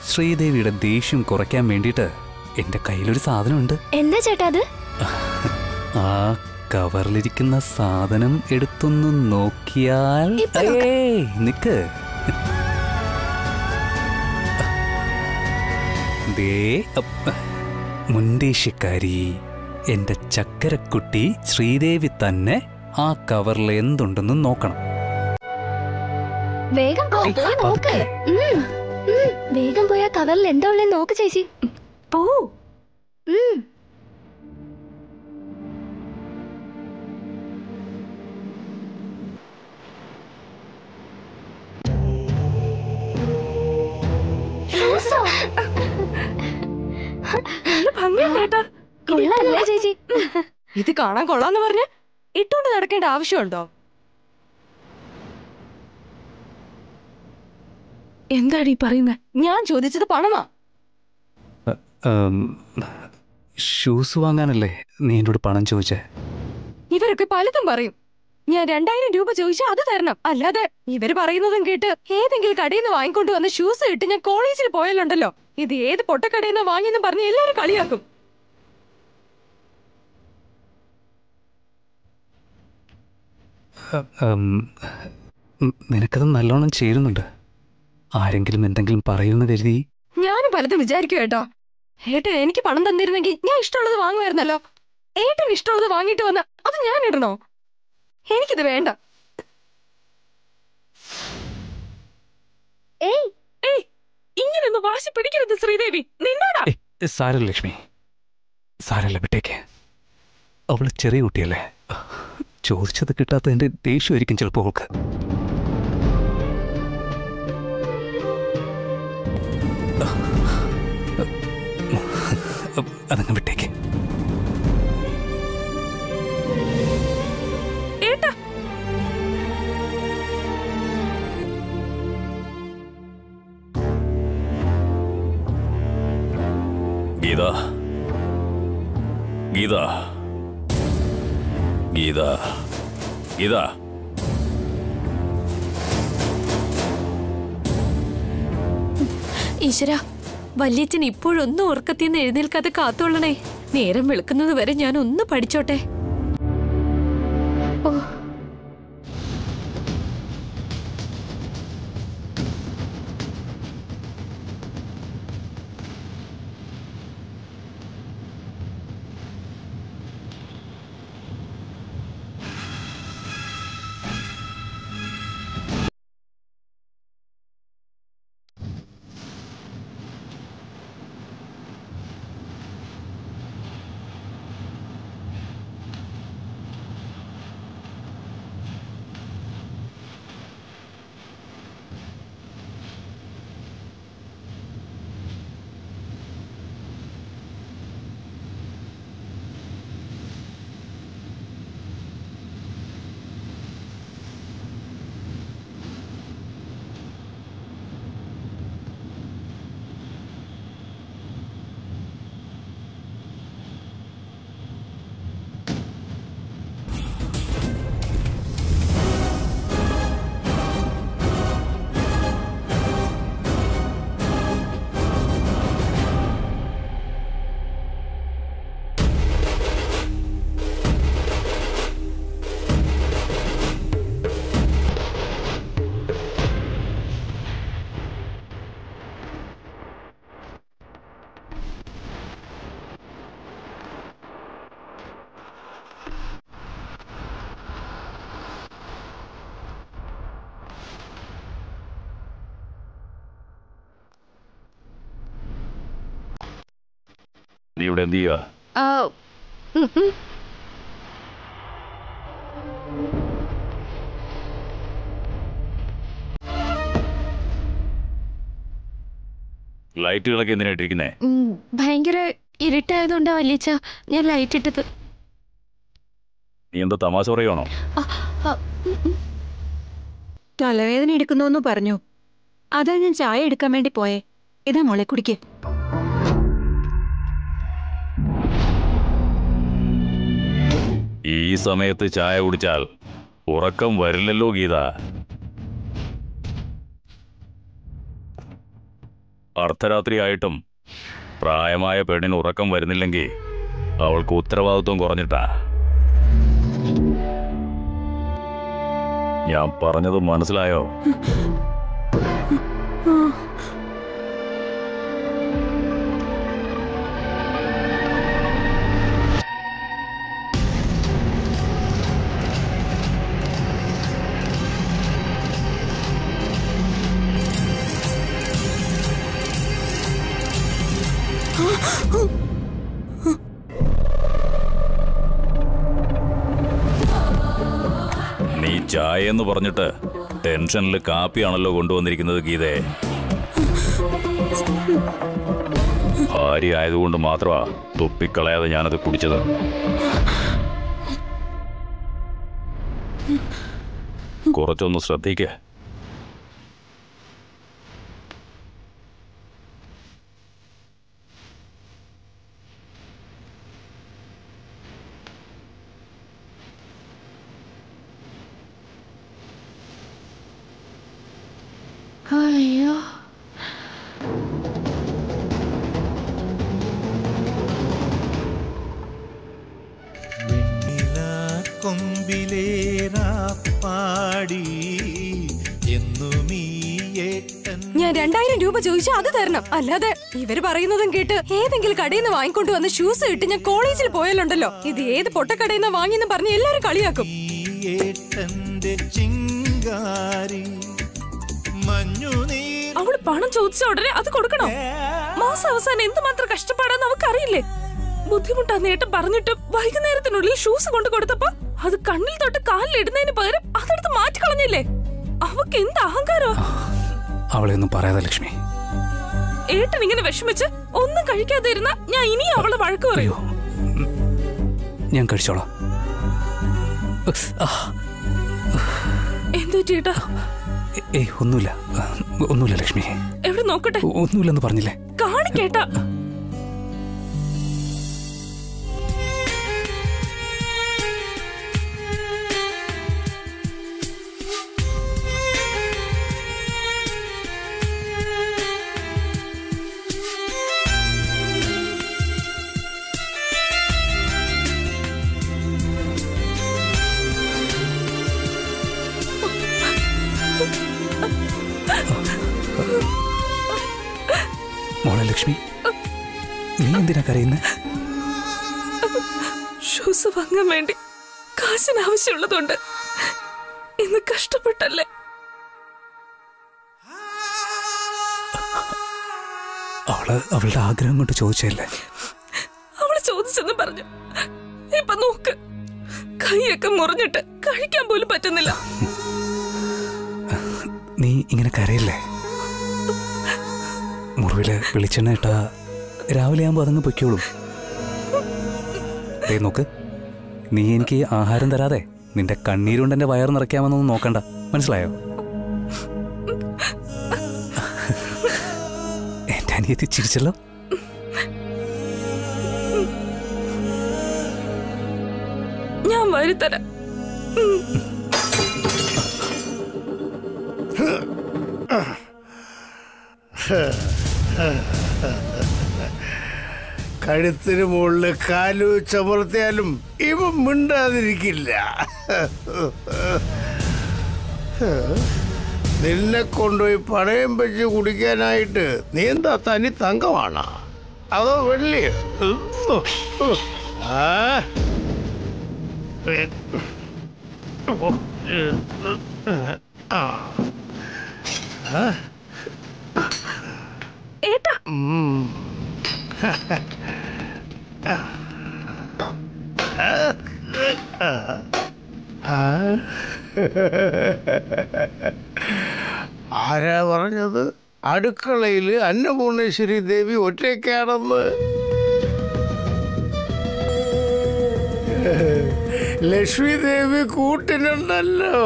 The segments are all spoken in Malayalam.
ശ്രീദേവിയുടെ ദേഷ്യം കുറയ്ക്കാൻ വേണ്ടിയിട്ട് എന്റെ കയ്യിലൊരു സാധനമുണ്ട് എന്താ ചേട്ടാ അത് ആ കവറിലിരിക്കുന്ന സാധനം എടുത്തൊന്ന് നോക്കിയാൽ ഇപ്പൊ നോക്കാം. ഏയ്, നിക്ക് ദേ അപ്പ്. മുണ്ടേശ്യക്കാരി എന്റെ ചക്കരക്കുട്ടി ശ്രീദേവി തന്നെ ആ കവറിൽ എന്തുണ്ടെന്ന് നോക്കണം വേഗം പോ പോയി നോക്ക് ഉം, ഉം, വേഗം പോയി ആ കവറിൽ എന്താ ഉള്ളത് നോക്ക് ചേച്ചി പോ ഉം. ഷൂസോ? നല്ല ഭംഗിയുണ്ട് കേട്ടോ കൊള്ളാല്ലേ ചേച്ചി ഇത് കാണാൻ കൊള്ളാന്ന് പറഞ്ഞ് ഇട്ടുകൊണ്ട് നടക്കേണ്ട ആവശ്യമുണ്ടോ എന്താടി പറയുന്നത് ഞാൻ ചോദിച്ചത് പണമാ ഉം, ഷൂസ് വാങ്ങാനല്ലേ നീ എന്നോട് പണം ചോദിച്ചേ ഇവരൊക്കെ പലതും പറയും ഞാൻ രണ്ടായിരം രൂപ ചോദിച്ചാൽ അത് തരണം അല്ലാതെ ഇവര് പറയുന്നതും കേട്ട് ഏതെങ്കിലും കടയിൽ നിന്ന് വാങ്ങിക്കൊണ്ട് വന്ന ഷൂസ് ഇട്ട് ഞാൻ കോളേജിൽ പോയാലുണ്ടല്ലോ ഇത് ഏത് പൊട്ടക്കടയിൽ നിന്ന് വാങ്ങിയെന്ന് പറഞ്ഞ് എല്ലാവരും കളിയാക്കും ഉം, ഉം, നിനക്കത് നല്ലോണം ചേരുന്നുണ്ട് ആരെങ്കിലും എന്തെങ്കിലും പറയുമെന്ന് കരുതി ഞാനും പലതും വിചാരിക്കും കേട്ടോ ഏട്ടൻ എനിക്ക് പണം തന്നിരുന്നെങ്കിൽ ഞാൻ ഇഷ്ടമുള്ളത് വാങ്ങുമായിരുന്നല്ലോ ഏട്ടൻ ഇഷ്ടമുള്ളത് വാങ്ങിയിട്ട് വന്ന അത് ഞാൻ ഇടണോ എനിക്കിത് വേണ്ട ഏയ് ഏയ് ഇങ്ങനൊന്ന് വാശി പിടിക്കരുത് ശ്രീദേവി നിന്നോടാ ഏ, സാരമില്ല ലക്ഷ്മി സാരമില്ല വിട്ടേക്ക് അവള് ചെറിയ കുട്ടിയല്ലേ ചോദിച്ചത് കിട്ടാത്തതിന്റെ ദേഷ്യമായിരിക്കും ചിലപ്പോൾ അവൾക്ക് അതങ്ങ് വിട്ടേക്ക് ഏട്ടാ ഗീത ഗീത ഗീത ഗീത ഈശ്വര വല്യച്ഛൻ ഇപ്പോഴൊന്നും ഉറക്കത്തിന്ന് എഴുന്നേൽക്കാതെ കാത്തോളണേ നേരം വെളുക്കുന്നത് വരെ ഞാൻ ഒന്ന് പഠിച്ചോട്ടെ നീ ഇവിടെ എന്ത് ചെയ്യുക ആ, ഉം, ഉം. ലൈറ്റുകളൊക്കെ എന്തിനായിട്ടിരിക്കുന്നേ ഉം, ഭയങ്കര ഇരുട്ടായതുകൊണ്ടാ വല്യച്ഛ ഞാൻ ലൈറ്റ് ഇട്ടത് നീ എന്താ തമാശ പറയുവാണോ തലവേദന എടുക്കുന്നു പറഞ്ഞു അതാ ഞാൻ ചായ എടുക്കാൻ വേണ്ടി പോയേ ഇതാ മോളെ കുടിക്ക് ഈ സമയത്ത് ചായ കുടിച്ചാൽ ഉറക്കം വരില്ലല്ലോ ഗീത അർദ്ധരാത്രിയായിട്ടും പ്രായമായ പെണ്ണിന് ഉറക്കം വരുന്നില്ലെങ്കിൽ അവൾക്ക് ഉത്തരവാദിത്വം കുറഞ്ഞിട്ടാ ഞാൻ പറഞ്ഞത് മനസ്സിലായോ നീ ചായ എന്ന് പറഞ്ഞിട്ട് ടെൻഷനിൽ കാപ്പിയാണല്ലോ കൊണ്ടുവന്നിരിക്കുന്നത് ഗീതേ ഭാര്യ ആയതുകൊണ്ട് മാത്രമാ തുപ്പിക്കളയാതെ ഞാനത് കുടിച്ചത് കുറച്ചൊന്ന് ശ്രദ്ധിക്ക അയ്യോ കൊമ്പിലേറാപ്പാടി എന്നുമീ ഏട്ടൻ ഞാൻ രണ്ടായിരം രൂപ ചോദിച്ചാൽ അത് തരണം അല്ലാതെ ഇവര് പറയുന്നതും കേട്ട് ഏതെങ്കിലും കടയിൽ നിന്ന് വാങ്ങിക്കൊണ്ട് വന്ന് ഷൂസ് ഇട്ട് ഞാൻ കോളേജിൽ പോയാലുണ്ടല്ലോ ഇത് ഏത് പൊട്ടക്കടയിൽ നിന്ന് വാങ്ങിയെന്ന് പറഞ്ഞ് എല്ലാരും കളിയാക്കും ഈ ഏട്ടന്റെ ചിങ്കാരി മഞ്ഞുനീർ അവള് പണം ചോദിച്ച ഉടനെ അത് കൊടുക്കണോ മാസം അവസാനം എന്തുമാത്രം കഷ്ടപ്പാടാന്ന് അവക്കറിയില്ലേ ബുദ്ധിമുട്ടാന്ന് ഏട്ടൻ പറഞ്ഞിട്ട് വൈകുന്നേരത്തിനുള്ളിൽ ഷൂസ് കൊണ്ട് കൊടുത്തപ്പോ അത് കണ്ണിൽ തൊട്ട് കാലിൽ ഇടുന്നതിന് പകരം അതെടുത്ത് മാറ്റിക്കളഞ്ഞില്ലേ അവക്ക് എന്ത് അഹങ്കാരോ അവളെ ഒന്നും പറയാതെ ലക്ഷ്മി ഏട്ടൻ ഇങ്ങനെ വിഷമിച്ച് ഒന്നും കഴിക്കാതെ ഇരുന്ന ഞാൻ ഇനിയും അവളെ വഴക്ക് പറയൂ അയ്യോ ഉം. ഞാൻ കഴിച്ചോളാം ആ, എന്തോ ചേട്ടാ ഏ- ഏയ് ഒന്നുമില്ല ആ, ഒന്നുമില്ല ലക്ഷ്മി എവിടെ നോക്കട്ടെ ഒ- ഒന്നുമില്ലെന്ന് പറഞ്ഞില്ലേ കാണിക്കേട്ടാ മോളെ ലക്ഷ്മി നീ എന്തിനാ കരയുന്നേ ഷൂസ് വാങ്ങാൻ വേണ്ടി കാശിന് ആവശ്യമുള്ളതുകൊണ്ട് ഇന്ന് കഷ്ടപ്പെട്ടല്ലേ അവള് അവളുടെ ആഗ്രഹം കൊണ്ട് ചോദിച്ചല്ലേ അവള് ചോദിച്ചെന്ന് പറഞ്ഞു ഇപ്പൊ നോക്ക് കൈയൊക്കെ മുറിഞ്ഞിട്ട് കഴിക്കാൻ പോലും പറ്റുന്നില്ല നീ ഇങ്ങനെ കരയില്ലേ മുറിവില് വെളിച്ചെണ്ണ ഇട്ടാ രാവിലെ ആകുമ്പോൾ അതങ്ങ് പൊയ്ക്കോളും ദേ നോക്ക് നീ എനിക്ക് ആഹാരം തരാതെ നിന്റെ കണ്ണീരുകൊണ്ട് എന്റെ വയറ് നിറയ്ക്കാമെന്നൊന്നും നോക്കണ്ട മനസ്സിലായോ എന്റെ അനിയത്തി ചിരിച്ചല്ലോ ഞാൻ വരുത്തരാം കഴുത്തിന് മുകളിൽ കാലു ചമർത്തിയാലും ഇവ മിണ്ടാതിരിക്കില്ല നിന്നെ കൊണ്ടുപോയി പണയം വെച്ച് കുടിക്കാനായിട്ട് നീ എന്താ തനി തങ്കമാണ് അതോ വെള്ളി ആ ആ ഏട്ടാ ആരാ പറഞ്ഞത് അടുക്കളയിൽ അന്നപൂർണേശ്വരി ദേവി ഒറ്റയ്ക്കാണെന്ന് ലക്ഷ്മി ദേവി കൂട്ടിനുണ്ടല്ലോ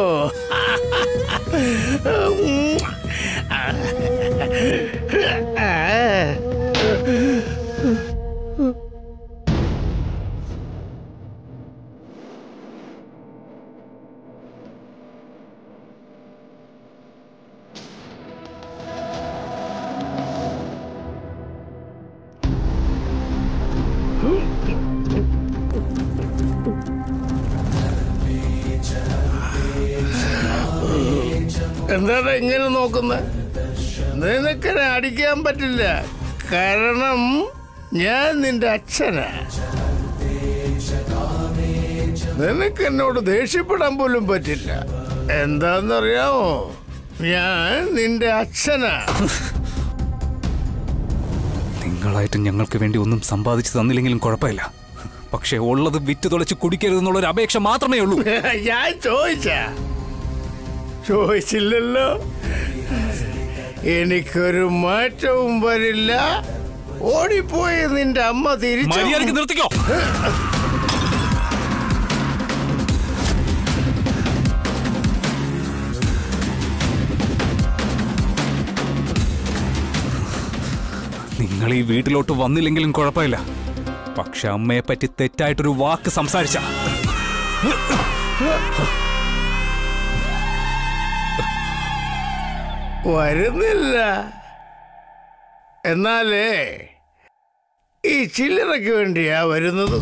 എന്താണ് ഇങ്ങനെ നോക്കുന്നത് നിനക്കെന്നെ അടിക്കാൻ പറ്റില്ല കാരണം ഞാൻ നിന്റെ അച്ഛനാ നിനക്ക് എന്നോട് ദേഷ്യപ്പെടാൻ പോലും പറ്റില്ല എന്താന്നറിയാമോ ഞാൻ നിന്റെ അച്ഛനാ നിങ്ങളായിട്ട് ഞങ്ങൾക്ക് വേണ്ടി ഒന്നും സമ്പാദിച്ചു തന്നില്ലെങ്കിലും കുഴപ്പമില്ല പക്ഷേ ഉള്ളത് വിറ്റ് തുളച്ച് കുടിക്കരുതെന്നുള്ള ഒരു അപേക്ഷ മാത്രമേ ഉള്ളൂ ഞാൻ ചോദിച്ച ചോദിച്ചില്ലല്ലോ എനിക്കൊരു മാറ്റവും വരില്ല ഓടിപ്പോയി നിന്റെ അമ്മ മര്യാദയ്ക്ക് തിരിച്ചു നിർത്തിക്കോ നിങ്ങൾ ഈ വീട്ടിലോട്ട് വന്നില്ലെങ്കിലും കുഴപ്പമില്ല പക്ഷെ അമ്മയെ പറ്റി തെറ്റായിട്ടൊരു വാക്ക് സംസാരിച്ച വരുന്നില്ല എന്നാലേ ഈ ചില്ലറയ്ക്ക് വേണ്ടിയാ വരുന്നത്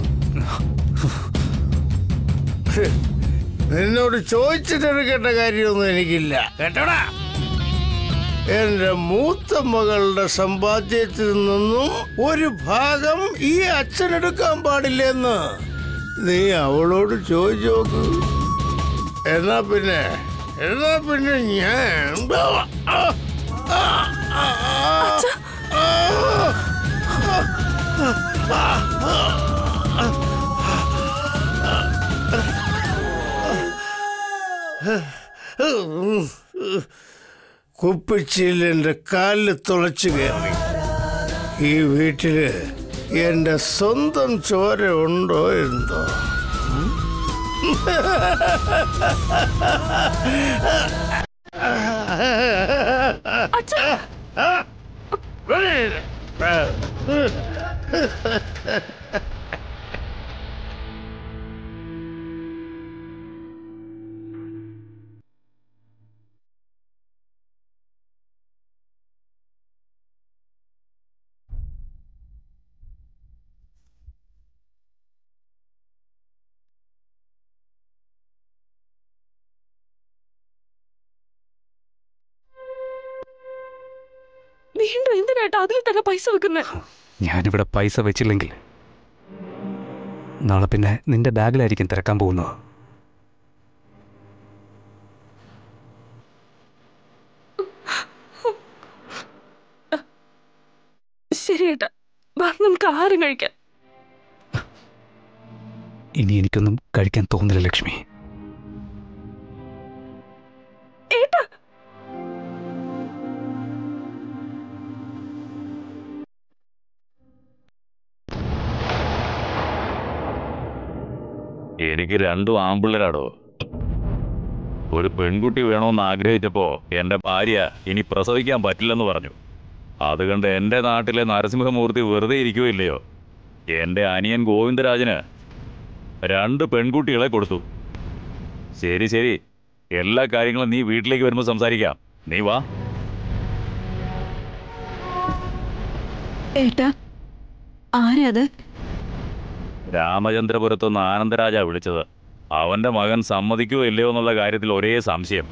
നിന്നോട് ചോദിച്ചിട്ടെടുക്കേണ്ട കാര്യമൊന്നും എനിക്കില്ല കേട്ടോടാ എന്റെ മൂത്ത മകളുടെ സമ്പാദ്യത്തിൽ നിന്നും ഒരു ഭാഗം ഈ അച്ഛനെടുക്കാൻ പാടില്ലെന്ന് നീ അവളോട് ചോദിച്ചു നോക്ക് എന്നാ പിന്നെ എന്നാ പിന്നെ ഞാൻ ആ, ആ, ആ, ആ, കുപ്പിച്ചില്ലെന്റെ കാലിൽ തുളച്ചു കയറി ഈ വീട്ടില് എന്റെ സ്വന്തം ചോര ഉണ്ടോ എന്തോ വീണ്ടും എന്തിനാട്ടാ അതിൽ തന്നെ പൈസ വെക്കുന്നത് ഞാനിവിടെ പൈസ വെച്ചില്ലെങ്കിൽ നാളെ പിന്നെ നിന്റെ ബാഗിലായിരിക്കും തിരക്കാൻ പോകുന്നത് ശരി ഏട്ടാ വാ നമുക്ക് ആഹാരം കഴിക്കാൻ ഇനി എനിക്കൊന്നും കഴിക്കാൻ തോന്നില്ല ലക്ഷ്മി ഏട്ടാ എനിക്ക് രണ്ടും ആമ്പിള്ളേരാടോ ഒരു പെൺകുട്ടി വേണമെന്ന് ആഗ്രഹിച്ചപ്പോ എന്റെ ഭാര്യ ഇനി പ്രസവിക്കാൻ പറ്റില്ലെന്ന് പറഞ്ഞു അതുകൊണ്ട് എന്റെ നാട്ടിലെ നരസിംഹമൂർത്തി വെറുതെ ഇരിക്കുകയില്ലയോ എന്റെ അനിയൻ ഗോവിന്ദരാജന് രണ്ട് പെൺകുട്ടികളെ കൊടുത്തു ശരി ശരി എല്ലാ കാര്യങ്ങളും നീ വീട്ടിലേക്ക് വരുമ്പോൾ സംസാരിക്കാം നീ വാ ഏട്ടാ ആരാ അത് രാമചന്ദ്രപുരത്തുനിന്ന് ആനന്ദരാജ വിളിച്ചത് അവന്റെ മകൻ സമ്മതിക്കുമോ ഇല്ലയോ എന്നുള്ള കാര്യത്തിൽ ഒരേ സംശയം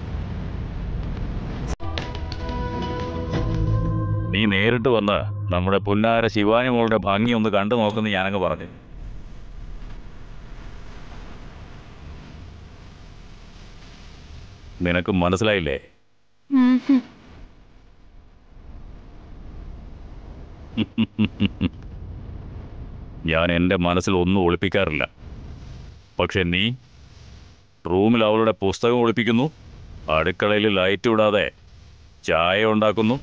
നീ നേരിട്ട് വന്ന് നമ്മുടെ പുന്നാര ശിവാനി മോളുടെ ഭംഗി ഒന്ന് കണ്ടു നോക്കുന്ന ഞാനങ്ങ് പറഞ്ഞു നിനക്ക് മനസ്സിലായില്ലേ ഉം ഹും. ഞാൻ എൻ്റെ മനസ്സിൽ ഒന്നും ഒളിപ്പിക്കാറില്ല പക്ഷെ നീ റൂമിൽ അവളുടെ പുസ്തകം ഒളിപ്പിക്കുന്നു അടുക്കളയിൽ ലൈറ്റ് വിടാതെ ചായ ഉണ്ടാക്കുന്നു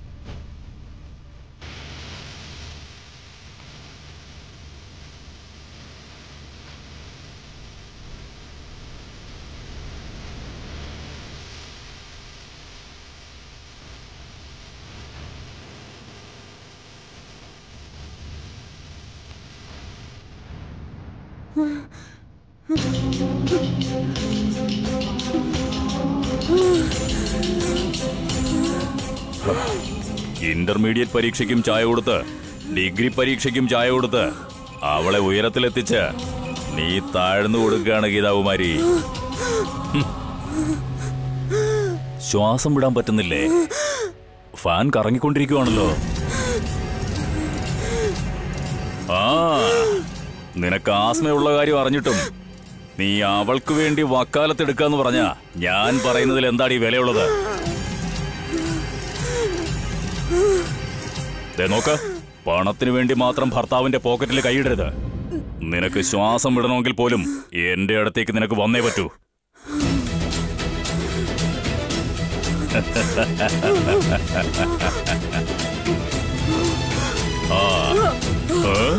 ഇന്റർമീഡിയറ്റ് പരീക്ഷയ്ക്കും ചായ കൊടുത്ത് ഡിഗ്രി പരീക്ഷയ്ക്കും ചായ കൊടുത്ത് അവളെ ഉയരത്തിലെത്തിച്ച് നീ താഴ്ന്നു കൊടുക്കുകയാണ് ഗീതാകുമാരി ഹും. ശ്വാസം വിടാൻ പറ്റുന്നില്ലേ ഫാൻ കറങ്ങിക്കൊണ്ടിരിക്കുവാണല്ലോ ആ നിനക്ക് ആസ്മയുള്ള കാര്യം അറിഞ്ഞിട്ടും നീ അവൾക്ക് വേണ്ടി വക്കാലത്തെടുക്കാന്ന് പറഞ്ഞ ഞാൻ പറയുന്നതിൽ എന്താണ് ഈ വിലയുള്ളത് ദേ നോക്ക് പണത്തിന് വേണ്ടി മാത്രം ഭർത്താവിന്റെ പോക്കറ്റിൽ കൈയിടരുത് നിനക്ക് ശ്വാസം വിടണമെങ്കിൽ പോലും എന്റെ അടുത്തേക്ക് നിനക്ക് വന്നേ പറ്റൂ ആ ഏ?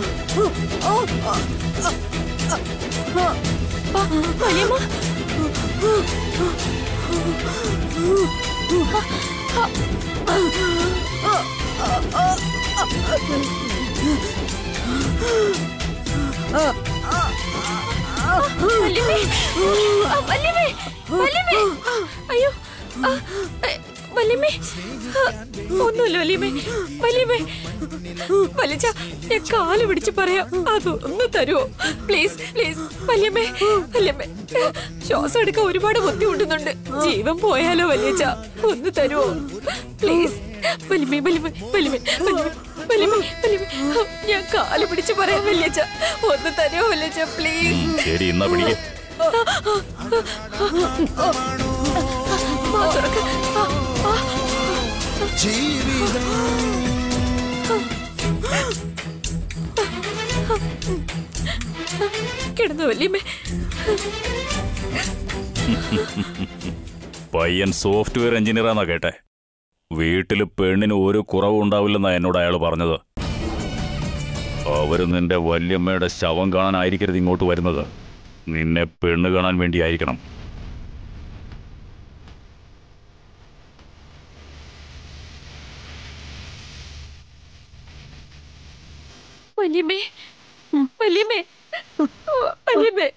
വല്യമ്മേ ആ, വല്യമ്മേ വല്യമ്മേ അയ്യോ ആ, എ, വല്യമ്മേ ആ, ഒന്നുമില്ല വല്യമ്മേ വല്യമ്മേ വലിച്ച ഞാൻ കാല് പിടിച്ച് പറയാം അതൊന്ന് തരുമോ പ്ലീസ് പ്ലീസ് വല്യമ്മേ വല്യമ്മേ ശ്വാസം എടുക്കാൻ ഒരുപാട് ബുദ്ധിമുട്ടുന്നുണ്ട് ജീവൻ പോയാലോ വലിയച്ച ഒന്ന് തരുമോ പ്ലീസ് വല്യമ്മേ വല്യമ്മേ വല്യമ്മേ വല്യമ്മേ വല്യമ്മേ വല്യമ്മേ ഞാൻ കാല് പിടിച്ച് പറയാം വലിയച്ച ഒന്ന് തരുമോ വലിയച്ച പ്ലീസ് ഉം, ശരി എന്നാ പിടിക്ക് വാ തുറക്ക്. ആ, ആ. കിടന്നു വല്യമ്മേ പയ്യൻ സോഫ്റ്റ്വെയർ എഞ്ചിനീയറാന്നാ കേട്ടെ വീട്ടില് പെണ്ണിന് ഒരു കുറവും ഉണ്ടാവില്ലെന്നാ എന്നോട് അയാൾ പറഞ്ഞത് അവര് നിന്റെ വല്യമ്മയുടെ ശവം കാണാനായിരിക്കരുത് ഇങ്ങോട്ട് വരുന്നത് നിന്നെ പെണ്ണ് കാണാൻ വേണ്ടിയായിരിക്കണം വല്യമ്മേ വല്യമ്മേ വല്യമ്മേ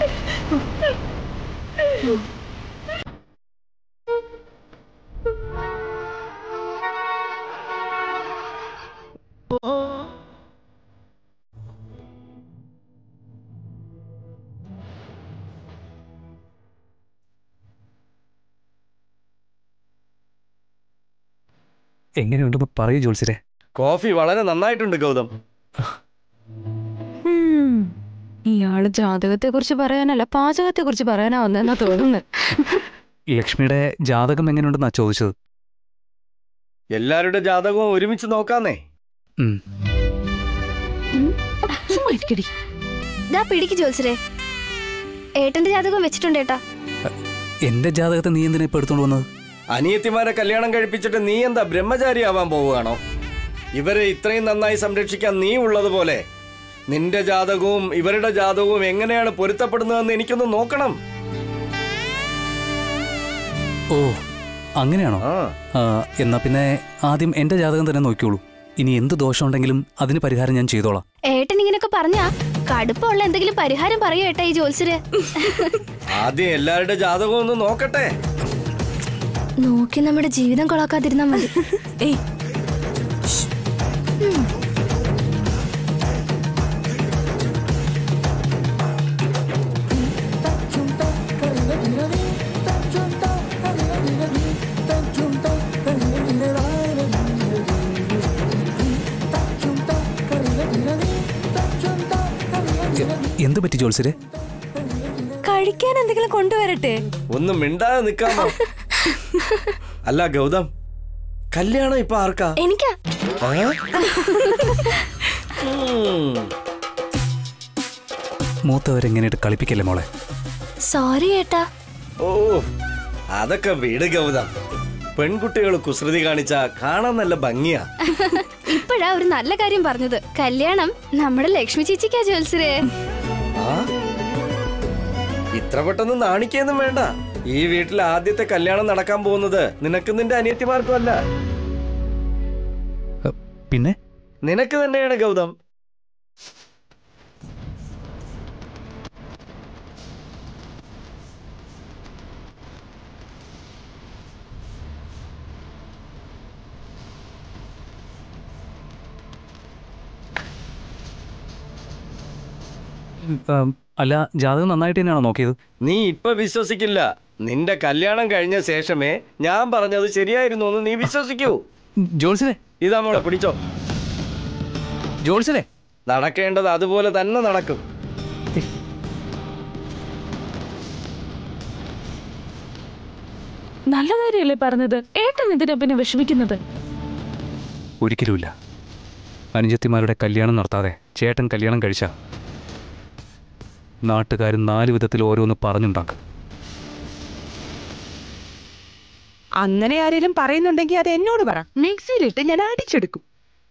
എങ്ങനെയുണ്ടെന്ന് പറയൂ ജോത്സ്യരെ കോഫി വളരെ നന്നായിട്ടുണ്ട് ഗൗതം ഉം. ഇയാള് ജാതകത്തെ കുറിച്ച് പറയാനല്ല പാചകത്തെ കുറിച്ച് പറയാനാ വന്നെന്നാ തോന്നുന്നത് ലക്ഷ്മിയുടെ ജാതകം എങ്ങനെയുണ്ടെന്നാ ചോദിച്ചത് എല്ലാവരുടെ ജാതകവും ഒരുമിച്ച് നോക്കാന്നേ ഉം. ചുമ്മാ ഇരിക്കടി ദാ പിടിക്ക് ജോത്സരെ ഏട്ടന്റെ ജാതകം വെച്ചിട്ടുണ്ട് ഏട്ടാ എന്റെ ജാതകത്തെ നീ എന്തിനാ ഇപ്പൊ എടുത്തോണ്ട് വന്നത് അനിയത്തിമാരെ കല്യാണം കഴിപ്പിച്ചിട്ട് നീ എന്താ ബ്രഹ്മചാരി ആവാൻ പോവുകയാണോ ഇവരെ ഇത്രയും നന്നായി സംരക്ഷിക്കാൻ നീ ഉള്ളതുപോലെ നിന്റെ ജാതകവും ഇവരുടെ ജാതകവും എങ്ങനെയാണ് പൊരുത്തപ്പെടുന്നതെന്ന് എനിക്കൊന്ന് നോക്കണം ഓ അങ്ങനെയാണോ ആ ആ, എന്നാ പിന്നെ ആദ്യം എന്റെ ജാതകം തന്നെ നോക്കിയോളൂ ഇനി എന്ത് ദോഷമുണ്ടെങ്കിലും അതിന് പരിഹാരം ഞാൻ ചെയ്തോളാം ഏട്ടൻ ഇങ്ങനെയൊക്കെ പറഞ്ഞാ കടുപ്പമുള്ള എന്തെങ്കിലും പരിഹാരം പറയൂ ഏട്ടാ ഈ ജോത്സര് ആദ്യം എല്ലാവരുടെ ജാതകവും ഒന്ന് നോക്കട്ടെ നോക്കി നമ്മുടെ ജീവിതം കൊളാക്കാതിരുന്നാ മതി ഏയ് എന്ത് പറ്റി ജോത്സ്യരെ കഴിക്കാൻ എന്തെങ്കിലും കൊണ്ടുവരട്ടെ ഒന്ന് മിണ്ടാതെ നിക്കാമോ അല്ല ഗൗതം കല്യാണം ഇപ്പൊ ആർക്കാ എനിക്കാ ഏ? ഉം. മൂത്തവരെങ്ങനെയായിട്ട് കളിപ്പിക്കല്ലേ മോളെ സോറി ഏട്ടാ ഓ അതൊക്കെ വീട് ഗൗതം പെൺകുട്ടികൾ കുസൃതി കാണിച്ച കാണാൻ നല്ല ഭംഗിയാ ഇപ്പോഴാ ഒരു നല്ല കാര്യം പറഞ്ഞത് കല്യാണം നമ്മുടെ ലക്ഷ്മി ചേച്ചിക്കാ ജോത്സര് ആ? ഇത്ര പെട്ടെന്ന് നാണിക്കൊന്നും വേണ്ട ഈ വീട്ടിൽ ആദ്യത്തെ കല്യാണം നടക്കാൻ പോകുന്നത് നിനക്കും നിന്റെ അനിയത്തിമാർക്കും അല്ല പിന്നെ നിനക്ക് തന്നെയാണ് ഗൗതം ഉം, അല്ല ജാതകം നന്നായിട്ട് തന്നെയാണോ നോക്കിയത് നീ ഇപ്പൊ വിശ്വസിക്കില്ല നിന്റെ കല്യാണം കഴിഞ്ഞ ശേഷമേ ഞാൻ പറഞ്ഞത് ശരിയായിരുന്നു എന്ന് നീ വിശ്വസിക്കൂ ജോൺസനെ ഇതാ മോളെ പിടിച്ചോ ജോൺസനെ നടക്കേണ്ടത് അതുപോലെ തന്നെ നടക്കും നല്ല കാര്യമല്ലേ പറഞ്ഞത് ഏട്ടൻ എന്തിനാ പിന്നെ വിഷമിക്കുന്നത് ഒരിക്കലുമില്ല അനുജത്തിമാരുടെ കല്യാണം നടത്താതെ ചേട്ടൻ കല്യാണം കഴിച്ച നാട്ടുകാർ നാല് വിധത്തിൽ ഓരോന്ന് പറഞ്ഞുണ്ടാക്കും അങ്ങനെ ആരെങ്കിലും പറയുന്നുണ്ടെങ്കിൽ അത് എന്നോട് പറ മിക്സിയിലിട്ട് ഞാൻ അടിച്ചെടുക്കും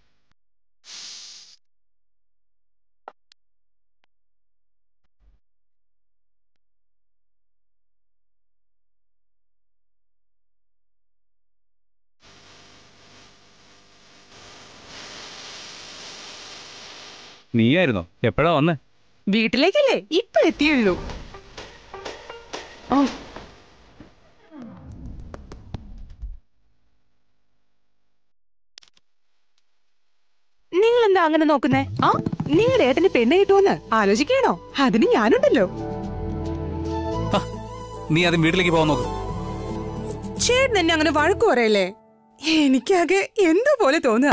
നീയായിരുന്നോ എപ്പോഴാ വന്നേ വീട്ടിലേക്കല്ലേ ഇപ്പൊ എത്തിയുള്ളൂ ആ. നിങ്ങൾ എന്താ അങ്ങനെ നോക്കുന്നേ ആ നിങ്ങളുടെ ഏട്ടന് പെണ്ണ് കിട്ടുമെന്ന് ആലോചിക്കണോ അതിന് ഞാനുണ്ടല്ലോ നീ ആദ്യം വീട്ടിലേക്ക് പോകാൻ നോക്ക് ചേട്ടൻ എന്നെ അങ്ങനെ വഴക്കു പറയല്ലേ എനിക്കാകെ എന്തോ പോലെ തോന്നുക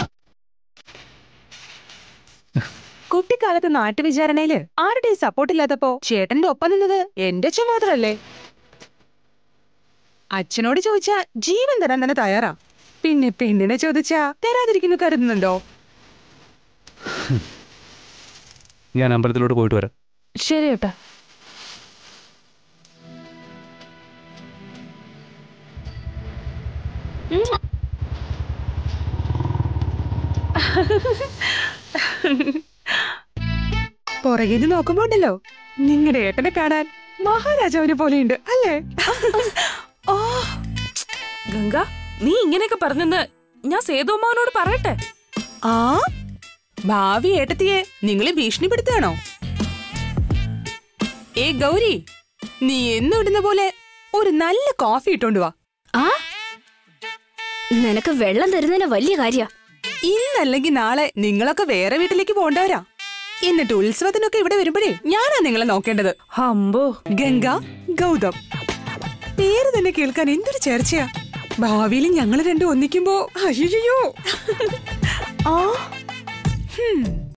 കുട്ടിക്കാലത്ത് നാട്ടുവിചാരണയില് ആരുടെയും സപ്പോർട്ട് ഇല്ലാത്തപ്പോ ചേട്ടന്റെ ഒപ്പം നിന്നത് എന്റെ അച്ഛൻ മാത്രല്ലേ അച്ഛനോട് ചോദിച്ചാ ജീവൻ തരാൻ തന്നെ തയ്യാറാ പിന്നെ പെണ്ണിനെ ചോദിച്ചാ തരാതിരിക്കുന്നു കരുതുന്നുണ്ടോ ഞാൻ അമ്പലത്തിലോട്ട് പോയിട്ട് വരാം ശരി ഏട്ടാ പുറകിന്ന് നോക്കുമ്പോ ഉണ്ടല്ലോ നിങ്ങളുടെ ഏട്ടനെ കാണാൻ മഹാരാജാവിനെ പോലെയുണ്ട് അല്ലേ ഓ ഗംഗ നീ ഇങ്ങനെയൊക്കെ പറഞ്ഞെന്ന് ഞാൻ സേതുമാവനോട് പറയട്ടെ ആ ഭാവി ഏട്ടത്തിയെ നിങ്ങളെ ഭീഷണിപ്പെടുത്തുകയാണോ ഏ ഗൗരി നീ എന്നും ഇടുന്ന പോലെ ഒരു നല്ല കോഫി ഇട്ടോണ്ട് വാ ആ നിനക്ക് വെള്ളം തരുന്നതിന് വലിയ കാര്യ ഇന്നല്ലെങ്കിൽ നാളെ നിങ്ങളൊക്കെ വേറെ വീട്ടിലേക്ക് പോണ്ടവരാ എന്നിട്ട് ഉത്സവത്തിനൊക്കെ ഇവിടെ വരുമ്പോഴേ ഞാനാ നിങ്ങളെ നോക്കേണ്ടത് ഹമ്പോ ഗംഗ ഗൗതം പേര് തന്നെ കേൾക്കാൻ എന്തൊരു ചേർച്ചയാ ഭാവിയിൽ ഞങ്ങൾ രണ്ടും ഒന്നിക്കുമ്പോ അയ്യോ ആ ഹും